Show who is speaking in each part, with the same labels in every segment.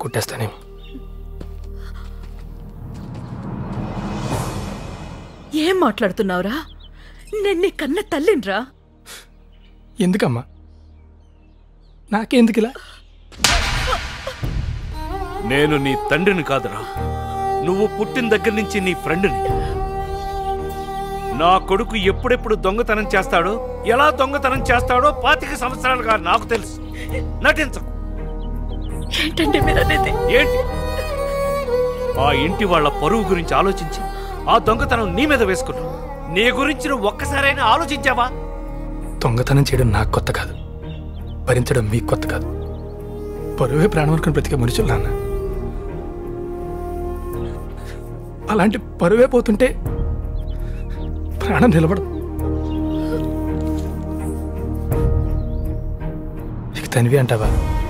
Speaker 1: కొట్టేస్తానేమో
Speaker 2: ఏం మాట్లాడుతున్నావురా నేను నీ కన్న తల్లిన్రా
Speaker 1: ఎందుకమ్మా నాకెందుకు ఇలా
Speaker 3: నేను నీ తండ్రిని కాదురా నువ్వు పుట్టిన దగ్గర నుంచి నీ ఫ్రెండ్ని నా కొడుకు ఎప్పుడెప్పుడు దొంగతనం చేస్తాడో ఎలా దొంగతనం చేస్తాడో పాతిక సంవత్సరాలుగా నాకు తెలుసు నటించకు
Speaker 2: ఏంటండి మీరు అనేది
Speaker 3: ఏంటి ఆ ఇంటి వాళ్ళ పరువు గురించి ఆలోచించి ఆ దొంగతనం నీ మీద వేసుకున్నావు నీ గురించి నువ్వు ఒక్కసారైనా ఆలోచించావా
Speaker 1: దొంగతనం చేయడం నాకు కొత్త కాదు భరించడం మీకు కొత్త కాదు పరువే ప్రాణం వరకు బ్రతికే మనుషులు నాన్న అలాంటి పరువే పోతుంటే ప్రాణం నిలబడదు ఇక తనివి అంటావా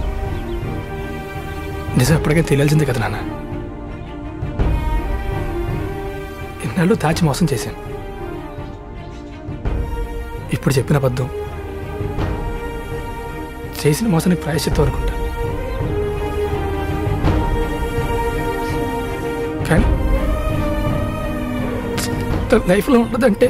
Speaker 1: నిజం ఎప్పటికైనా తెలియాల్సిందే కదా నాన్న ఇన్నాళ్ళు దాచి మోసం చేశాను ఇప్పుడు చెప్పిన అబద్ధం చేసిన మోసానికి ప్రాయశ్చిత్తం అనుకుంటా కానీ తన లైఫ్లో ఉండదంటే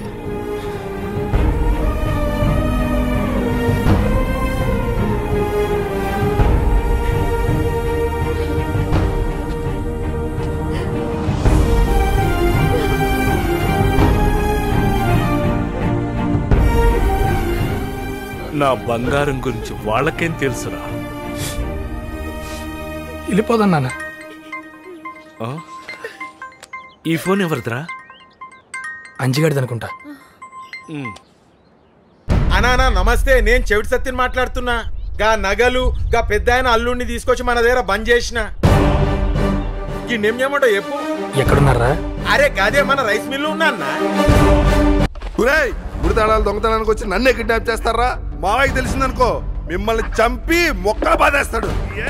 Speaker 3: నా బంగారం గురించి వాళ్ళకేం తెలుసురా
Speaker 1: వెళ్ళిపోదాం నాన్న
Speaker 3: ఆ? ఈ ఫోన్ ఎవరిదిరా
Speaker 1: అంజిగాడిది అనుకుంటా
Speaker 3: ఉమ్.
Speaker 4: అనా నమస్తే నేను చెవిటి సత్యని మాట్లాడుతున్నా గా నగలు గా పెద్ద ఆయన అల్లుడిని తీసుకొచ్చి మన దగ్గర బంద్ చేసిన ఈ నెమ్యమంటో చెప్పు
Speaker 1: ఎక్కడున్నారా
Speaker 4: అరే గదే మన రైస్ మిల్లు ఉన్నా అన్న
Speaker 5: ఒరేయ్ గుడితాళాలు దొంగతనానికి వచ్చి నన్నే కిడ్నాప్ చేస్తారా మావయ్యకి తెలిసిందనుకో మిమ్మల్ని చంపి మొక్కలు బాధేస్తాడు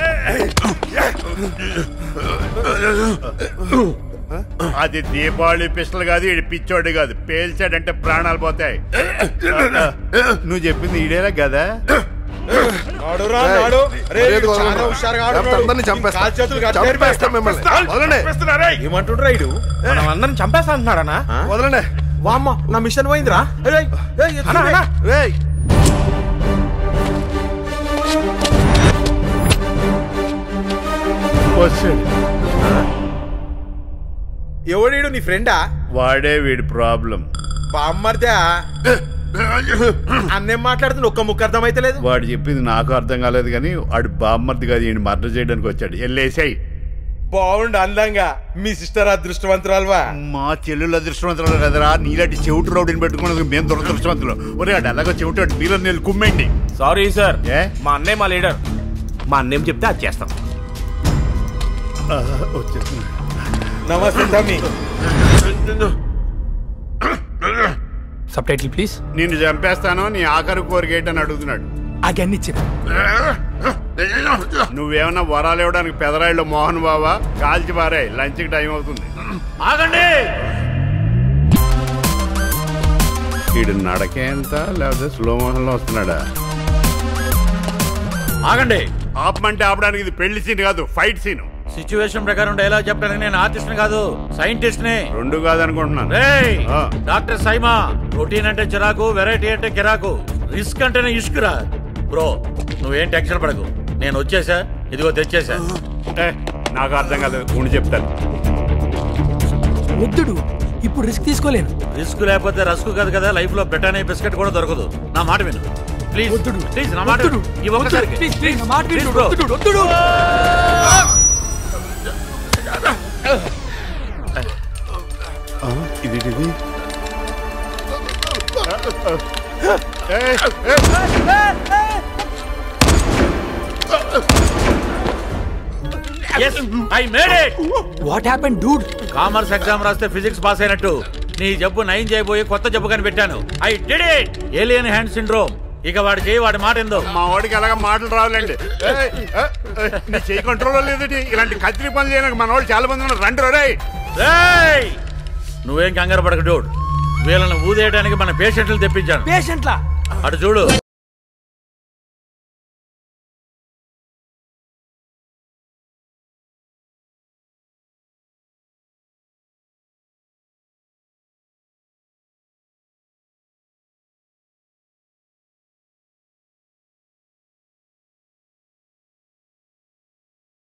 Speaker 6: అది దీపావళి పిస్టల్ కాదు ఈడు పిచ్చోడు కాదు పేల్చాడంటే ప్రాణాలు పోతాయి నువ్వు చెప్పింది ఈడేలా కదా
Speaker 4: నాడురా, నాడు. అరే,
Speaker 5: లేదు,
Speaker 4: చాలా
Speaker 5: వదలండి.
Speaker 4: హుషారుగా ఆడు
Speaker 5: లేకపోతే
Speaker 4: నాడు.
Speaker 5: అందరినీ చంపేస్తా.
Speaker 4: కాలు చేతులు కట్టి
Speaker 5: చంపేస్తా మిమ్మల్ని. వదలండి.
Speaker 4: ఏమంటుండ్రా ఇడు మనం అందరం చంపేస్తా అంటున్నాడనా
Speaker 5: వదలండి
Speaker 4: వామ్మ నా మిషన్ పోయిందిరా ఏయ్, ఏయ్, ఎత్తుకునే.
Speaker 5: అన్నా, అన్నా. రేయ్
Speaker 6: వచ్చాడు
Speaker 4: ఎవడీడు నీ ఫ్రెండా
Speaker 6: వాడే వీడి ప్రాబ్లం
Speaker 4: బామ్మర్దా అన్నేం మాట్లాడుతున్నా ఒక్క ముక్క అర్థమైతలేదు
Speaker 6: వాడు చెప్పింది నాకు అర్థం కాలేదు కానీ వాడు బామ్మర్ది కాదు ఈయన మర్డర్ చేయడానికి వచ్చాడు వెళ్ళేసాయి
Speaker 4: బాగుండు అందంగా మీ సిస్టర్ అదృష్టవంతురాలువా
Speaker 6: మా చెల్లెలు అదృష్టవంతులు కదరా నీలాంటి చెవిటి రౌడీని పెట్టుకున్నందుకు మేము దురదృష్టవంతులు ఒరే ఆడు అలాగో చెవిటాడు మీరు నేను కుమ్మండి
Speaker 4: సారీ సార్
Speaker 6: ఏ
Speaker 4: మా అన్నయ్య మా లీడర్ మా అన్నేం చెప్తే అది చేస్తాం
Speaker 6: ఆ, వచ్చేస్తున్నా
Speaker 4: నమస్తే తమ్మి
Speaker 1: సబ్ టైటిల్ ప్లీజ్
Speaker 6: నిన్ను చంపేస్తాను నీ ఆఖరి కోరిక ఏంటని అడుగుతున్నాడు
Speaker 1: అగన్ని ఇచ్చిన
Speaker 6: నువ్వేమన్నా వరాలు ఇవ్వడానికి పెదరాయిలో మోహన్ బాబా కాల్చి పారే లంచ్కి టైం అవుతుంది ఆగండి వీడు నడకేంత లేకపోతే స్లో మోషన్ లో వస్తున్నాడా ఆగండి ఆపమంటే ఆపడానికి ఇది పెళ్లి సీన్ కాదు ఫైట్ సీన్
Speaker 7: సిచ్యువేషన్ ప్రకారం డైలాగ్ చెప్పడానికి నేను ఆర్టిస్ట్ కాదు సైంటిస్ట్ ని
Speaker 6: రెండు కాదనుకుంటున్నాను
Speaker 7: రేయ్
Speaker 6: ఆ.
Speaker 7: డాక్టర్ సైమా ప్రోటీన్ అంటే చిరాకు వెరైటీ అంటే కిరాకు రిస్క్ అంటేనే ఇష్కురా బ్రో నువ్వేం టెన్షన్ పడకు నేను వచ్చేసా ఇదిగో తెచ్చేసా
Speaker 6: ఏ, నాకు అర్థం కాదు ఉండి చెప్తాను
Speaker 1: వద్దుడు ఇప్పుడు రిస్క్ తీసుకోలేను
Speaker 7: రిస్క్ లేకపోతే రస్క్ కాదు కదా లైఫ్ లో బ్రిటానియా బిస్కెట్ కూడా దొరకదు నా మాట విను ప్లీజ్
Speaker 1: వద్దుడు.
Speaker 7: ప్లీజ్ నా మాట విను. ఈ ఒక్కసారికి
Speaker 1: ప్లీజ్ ప్లీజ్ నా మాట విను.
Speaker 7: Please, bro.
Speaker 1: వద్దుడు, వద్దుడు.
Speaker 6: ఇది ఇది
Speaker 7: Yes, I made it.
Speaker 1: What happen dude
Speaker 7: commerce exam రాస్తే ఫిజిక్స్ పాస్ అయినట్టు నీ జబ్బు నయం చేయబోయి కొత్త జబ్బు కనిపెట్టాను I did it alien hand syndrome ఇక వాడి చేయి వాడి మాట ఎందో
Speaker 6: మా వాడికి ఎలాగ మాటలు రావాలండి ఏయ్, ఏ, ఏ, నీ చేయి కంట్రోల్ లేదండి ఇలాంటి కత్తిరి పనులు చేయడానికి మన వాళ్ళు చాలా మంది ఉన్నారు రండి రే
Speaker 7: రేయ్! నువ్వేం కంగారు పడక డూడ్ వీళ్ళని ఊదేయడానికి మన పేషెంట్లు తెప్పించాను
Speaker 1: పేషెంట్లా
Speaker 7: అటు చూడు